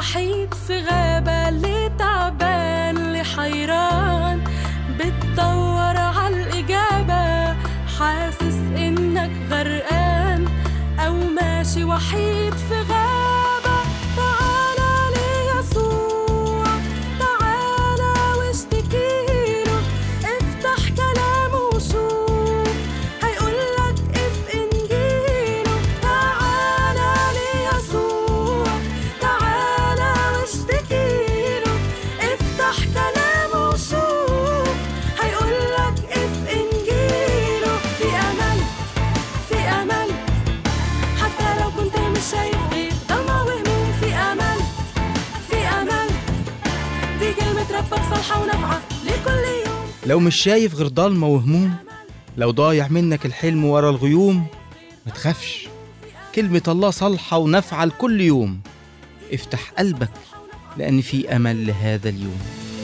وحيد في غابة اللي تعبان اللي حيران بتدور عالإجابة حاسس إنك غرقان أو ماشي وحيد في غابة تعالى ليسوع تعالى واشتكيله افتح كلامه وشوف هيقولك اف انجيله تعالى ليسوع تعالى واشتكيله افتح كلامه وشوف هيقولك اف انجيله في امل في امل حتى لو كنت مش شايف غير ضلمة وهموم في امل في امل دي كلمة ربك صالحة ونافعة لكل يوم لو مش شايف غير ضلمة وهموم لو ضايع منك الحلم ورا الغيوم ما تخافش كلمة الله صالحة ونافعة لكل يوم افتح قلبك لأن في أمل لهذا اليوم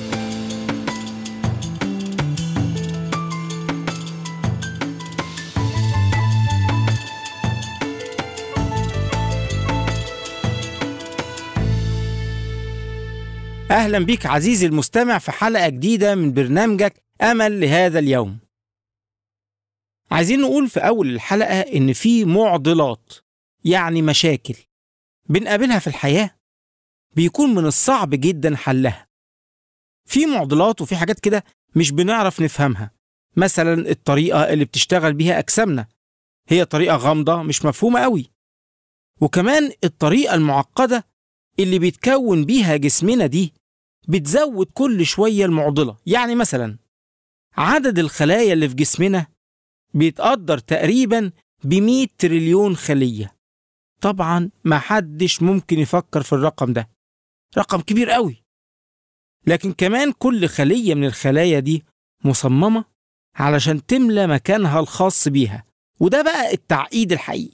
أهلا بيك عزيزي المستمع في حلقة جديدة من برنامجك أمل لهذا اليوم عايزين نقول في أول الحلقة إن في معضلات يعني مشاكل بنقابلها في الحياة بيكون من الصعب جدا حلها في معضلات وفي حاجات كده مش بنعرف نفهمها مثلا الطريقة اللي بتشتغل بيها أجسامنا هي طريقة غامضة مش مفهومة قوي وكمان الطريقة المعقدة اللي بيتكون بيها جسمنا دي بتزود كل شوية المعضلة يعني مثلا عدد الخلايا اللي في جسمنا بيتقدر تقريبا ب تريليون خلية طبعا ما حدش ممكن يفكر في الرقم ده رقم كبير قوي لكن كمان كل خلية من الخلايا دي مصممة علشان تملى مكانها الخاص بيها وده بقى التعقيد الحقيقي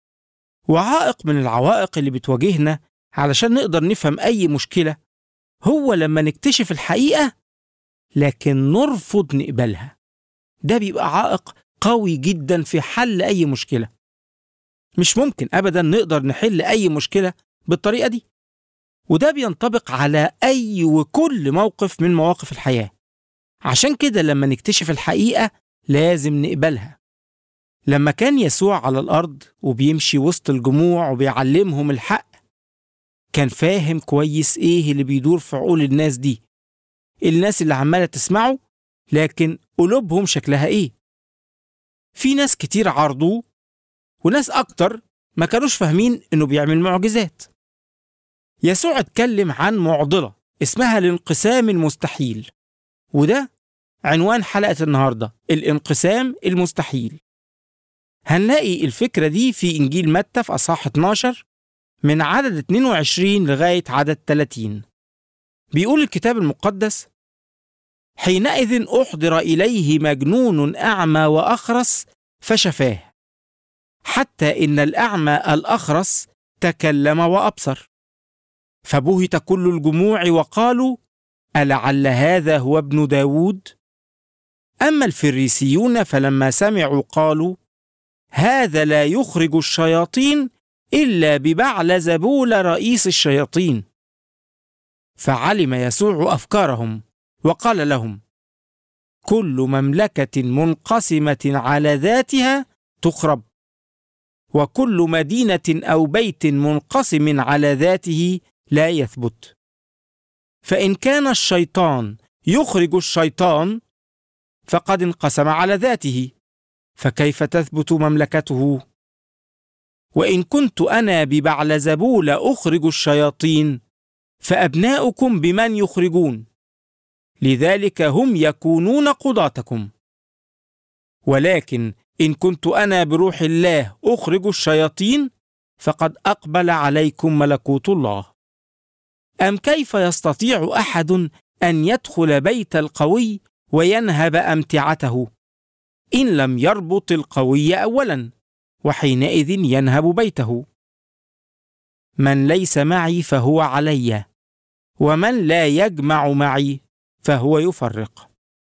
وعائق من العوائق اللي بتواجهنا علشان نقدر نفهم أي مشكلة هو لما نكتشف الحقيقة لكن نرفض نقبلها ده بيبقى عائق قوي جدا في حل أي مشكلة مش ممكن أبدا نقدر نحل أي مشكلة بالطريقة دي وده بينطبق على أي وكل موقف من مواقف الحياة عشان كده لما نكتشف الحقيقة لازم نقبلها لما كان يسوع على الأرض وبيمشي وسط الجموع وبيعلمهم الحق كان فاهم كويس ايه اللي بيدور في عقول الناس دي الناس اللي عمالة تسمعه لكن قلوبهم شكلها ايه في ناس كتير عارضوه وناس اكتر ما كانوش فاهمين انه بيعمل معجزات يسوع اتكلم عن معضلة اسمها الانقسام المستحيل وده عنوان حلقة النهاردة الانقسام المستحيل هنلاقي الفكرة دي في إنجيل متى في أصحاح 12 من عدد 22 لغاية عدد 30 بيقول الكتاب المقدس حينئذ أحضر إليه مجنون أعمى وأخرس فشفاه حتى إن الأعمى الأخرس تكلم وأبصر فبهت كل الجموع وقالوا ألعل هذا هو ابن داود؟ أما الفريسيون فلما سمعوا قالوا هذا لا يخرج الشياطين إلا ببعل زبول رئيس الشياطين فعلم يسوع أفكارهم وقال لهم كل مملكة منقسمة على ذاتها تخرب وكل مدينة أو بيت منقسم على ذاته لا يثبت فإن كان الشيطان يخرج الشيطان فقد انقسم على ذاته فكيف تثبت مملكته وإن كنت أنا ببعلزبول أخرج الشياطين فأبناؤكم بمن يخرجون لذلك هم يكونون قضاتكم ولكن إن كنت أنا بروح الله أخرج الشياطين فقد أقبل عليكم ملكوت الله أم كيف يستطيع أحد أن يدخل بيت القوي وينهب أمتعته إن لم يربط القوي أولا وحينئذ ينهب بيته من ليس معي فهو علي ومن لا يجمع معي فهو يفرق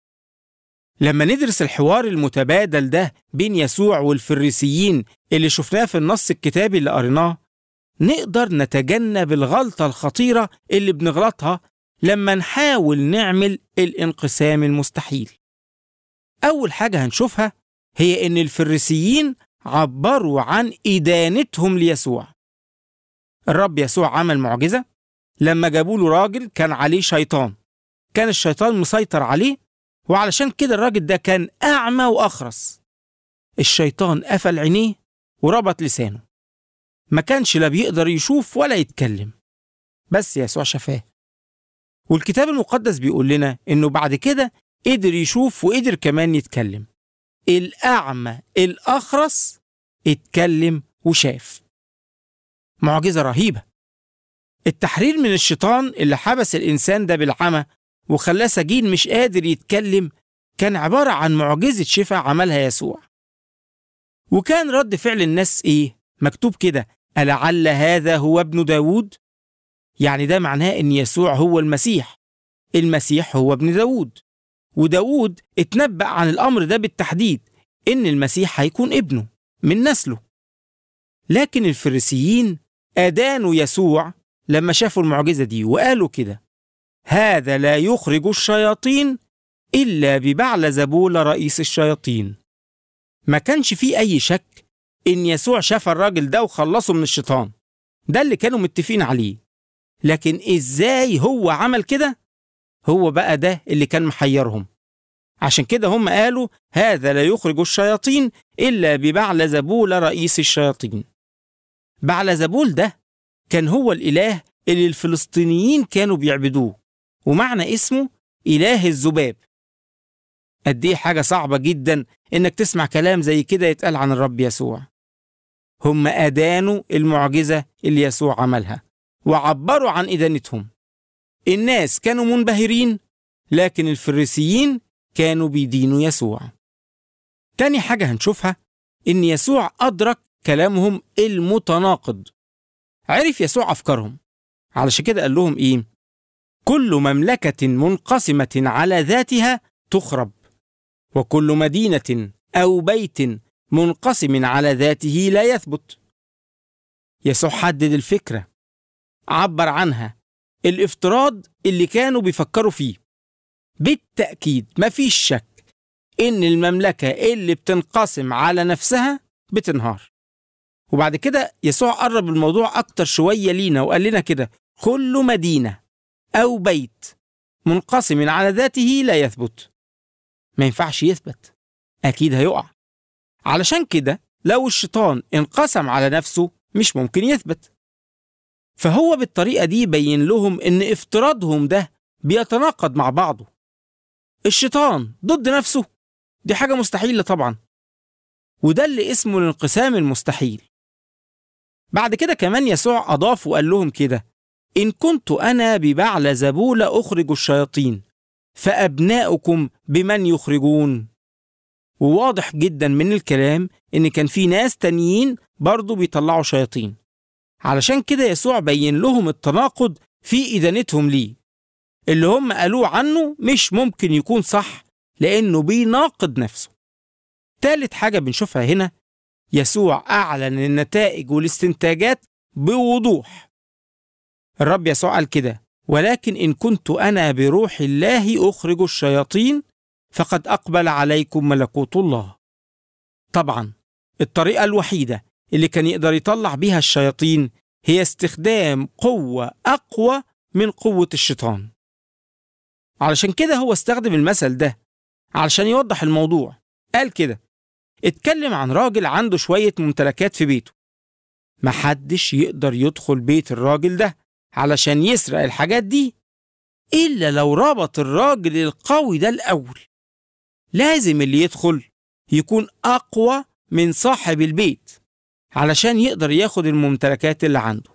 لما ندرس الحوار المتبادل ده بين يسوع والفريسيين اللي شفناه في النص الكتابي اللي قريناه نقدر نتجنب الغلطة الخطيرة اللي بنغلطها لما نحاول نعمل الانقسام المستحيل أول حاجة هنشوفها هي إن الفريسيين عبروا عن إدانتهم ليسوع الرب يسوع عمل معجزة لما جابوا له راجل كان عليه شيطان كان الشيطان مسيطر عليه وعلشان كده الراجل ده كان أعمى وأخرس الشيطان قفل عينيه وربط لسانه ما كانش لا بيقدر يشوف ولا يتكلم بس يسوع شفاه والكتاب المقدس بيقول لنا إنه بعد كده قدر يشوف وقدر كمان يتكلم الأعمى الأخرس اتكلم وشاف معجزة رهيبة التحرير من الشيطان اللي حبس الإنسان ده بالعمى وخلاه سجين مش قادر يتكلم كان عبارة عن معجزة شفاء عملها يسوع وكان رد فعل الناس إيه؟ مكتوب كده ألعل هذا هو ابن داود؟ يعني ده معناه إن يسوع هو المسيح المسيح هو ابن داود وداود اتنبأ عن الأمر ده بالتحديد إن المسيح هيكون ابنه من نسله لكن الفريسيين أدانوا يسوع لما شافوا المعجزة دي وقالوا كده هذا لا يخرج الشياطين إلا ببعل زبول رئيس الشياطين ما كانش فيه أي شك إن يسوع شاف الراجل ده وخلصه من الشيطان ده اللي كانوا متفقين عليه لكن إزاي هو عمل كده هو بقى ده اللي كان محيرهم عشان كده هم قالوا هذا لا يخرج الشياطين إلا ببعل زبول رئيس الشياطين بعل زبول ده كان هو الإله اللي الفلسطينيين كانوا بيعبدوه ومعنى اسمه إله الذباب قد إيه حاجة صعبة جدا إنك تسمع كلام زي كده يتقال عن الرب يسوع هم أدانوا المعجزة اللي يسوع عملها وعبروا عن إدانتهم الناس كانوا منبهرين لكن الفريسيين كانوا بيدينوا يسوع تاني حاجة هنشوفها إن يسوع أدرك كلامهم المتناقض عرف يسوع أفكارهم علشان كده قال لهم إيه كل مملكة منقسمة على ذاتها تخرب وكل مدينة أو بيت منقسم على ذاته لا يثبت يسوع حدد الفكرة عبر عنها الافتراض اللي كانوا بيفكروا فيه بالتأكيد مفيش شك إن المملكة اللي بتنقسم على نفسها بتنهار وبعد كده يسوع قرب الموضوع أكتر شوية لينا وقال لنا كده كل مدينة أو بيت منقسم على ذاته لا يثبت ما ينفعش يثبت أكيد هيقع علشان كده لو الشيطان انقسم على نفسه مش ممكن يثبت فهو بالطريقة دي بين لهم إن افتراضهم ده بيتناقض مع بعضه الشيطان ضد نفسه دي حاجة مستحيلة طبعا وده اللي اسمه الانقسام المستحيل بعد كده كمان يسوع أضاف وقال لهم كده إن كنت أنا ببعل زبول أخرج الشياطين فأبناؤكم بمن يخرجون وواضح جدا من الكلام إن كان في ناس تانيين برضو بيطلعوا شياطين علشان كده يسوع بين لهم التناقض في إدانتهم ليه اللي هم قالوه عنه مش ممكن يكون صح لأنه بيناقض نفسه تالت حاجة بنشوفها هنا يسوع أعلن النتائج والاستنتاجات بوضوح الرب يسوع قال كده ولكن إن كنت أنا بروح الله أخرج الشياطين فقد أقبل عليكم ملكوت الله طبعا الطريقة الوحيدة اللي كان يقدر يطلع بيها الشياطين هي استخدام قوة أقوى من قوة الشيطان علشان كده هو استخدم المثل ده علشان يوضح الموضوع قال كده اتكلم عن راجل عنده شوية ممتلكات في بيته محدش يقدر يدخل بيت الراجل ده علشان يسرق الحاجات دي إلا لو ربط الراجل القوي ده الأول لازم اللي يدخل يكون أقوى من صاحب البيت علشان يقدر ياخد الممتلكات اللي عنده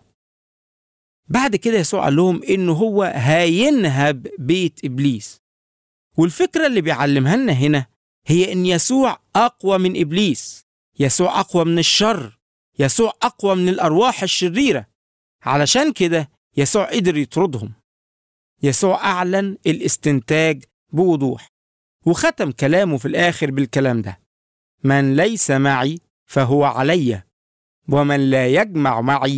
بعد كده يسوع قال لهم إنه هو هينهب بيت إبليس والفكرة اللي بيعلمها لنا هنا هي إن يسوع أقوى من إبليس يسوع أقوى من الشر يسوع أقوى من الأرواح الشريرة علشان كده يسوع قدر يطردهم يسوع أعلن الاستنتاج بوضوح وختم كلامه في الآخر بالكلام ده من ليس معي فهو علي ومن لا يجمع معي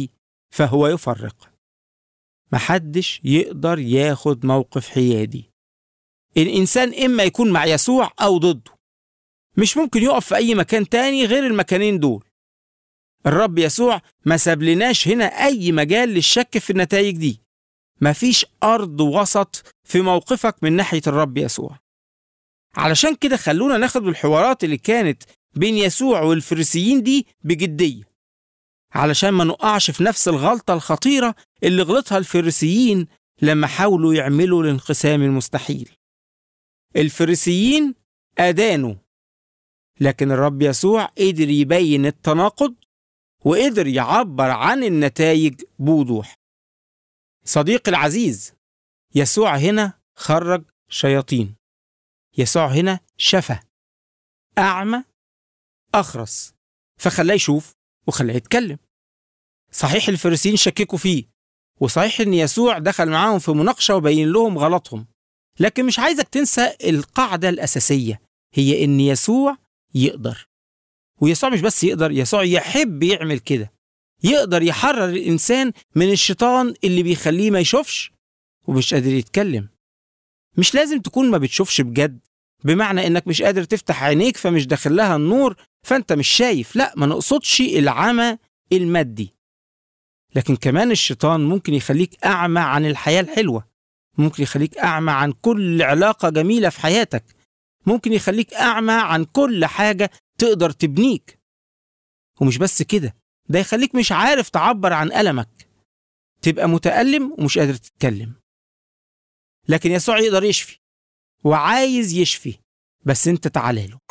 فهو يفرق محدش يقدر ياخد موقف حيادي الإنسان إما يكون مع يسوع أو ضده مش ممكن يقف في أي مكان تاني غير المكانين دول الرب يسوع ما سابلناش هنا أي مجال للشك في النتائج دي مفيش أرض وسط في موقفك من ناحية الرب يسوع علشان كده خلونا ناخد الحوارات اللي كانت بين يسوع والفريسيين دي بجدية علشان ما نقعش في نفس الغلطة الخطيرة اللي غلطها الفريسيين لما حاولوا يعملوا الانقسام المستحيل الفريسيين أدانوا لكن الرب يسوع قدر يبين التناقض وقدر يعبر عن النتائج بوضوح صديقي العزيز يسوع هنا خرج شياطين يسوع هنا شفى أعمى أخرس فخلاه يشوف وخلاه يتكلم صحيح الفريسيين شككوا فيه وصحيح ان يسوع دخل معاهم في مناقشه وبين لهم غلطهم لكن مش عايزك تنسى القاعده الاساسيه هي ان يسوع يقدر ويسوع مش بس يقدر يسوع يحب يعمل كده يقدر يحرر الانسان من الشيطان اللي بيخليه ما يشوفش ومش قادر يتكلم مش لازم تكون ما بتشوفش بجد بمعنى انك مش قادر تفتح عينيك فمش داخل لها النور فانت مش شايف لا ما نقصدش العمى المادي لكن كمان الشيطان ممكن يخليك اعمى عن الحياه الحلوه ممكن يخليك اعمى عن كل علاقه جميله في حياتك ممكن يخليك اعمى عن كل حاجه تقدر تبنيك ومش بس كده ده يخليك مش عارف تعبر عن ألمك تبقى متألم ومش قادر تتكلم لكن يسوع يقدر يشفي وعايز يشفي بس انت تعالى له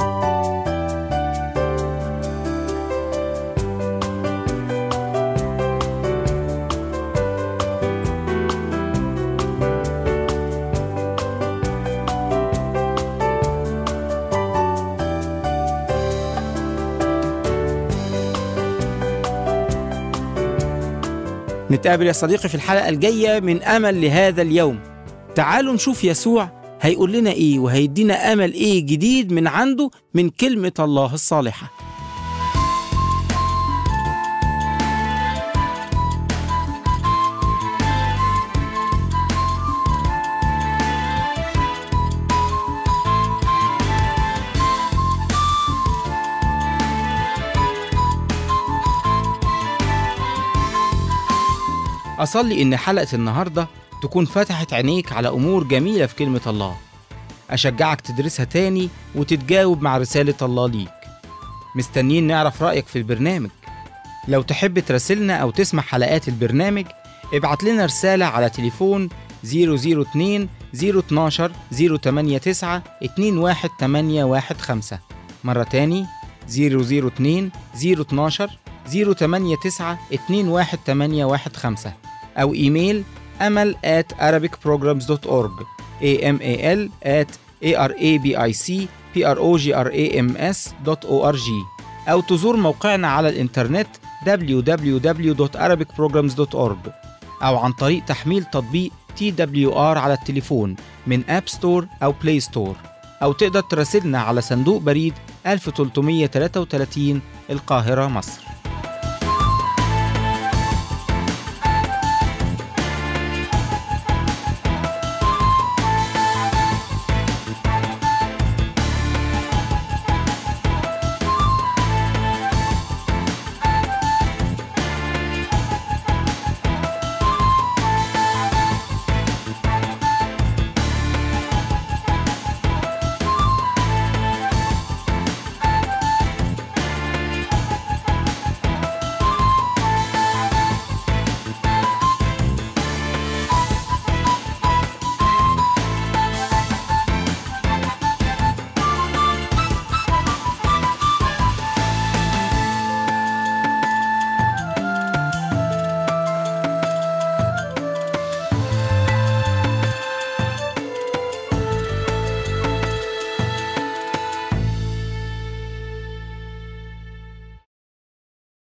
نتقابل يا صديقي في الحلقة الجاية من أمل لهذا اليوم تعالوا نشوف يسوع هيقول لنا إيه وهيدينا أمل إيه جديد من عنده من كلمة الله الصالحة أصلي إن حلقة النهاردة تكون فتحت عينيك على أمور جميلة في كلمة الله أشجعك تدرسها تاني وتتجاوب مع رسالة الله ليك مستنيين نعرف رأيك في البرنامج لو تحب تراسلنا أو تسمع حلقات البرنامج ابعت لنا رسالة على تليفون 002 012 089 21815 مرة تاني 002 012 089 21815 أو إيميل أمل at arabicprograms.org amal at arabicprograms.org أو تزور موقعنا على الإنترنت www.arabicprograms.org أو عن طريق تحميل تطبيق TWR على التليفون من أب ستور أو بلاي ستور أو تقدر تراسلنا على صندوق بريد 1333 القاهرة مصر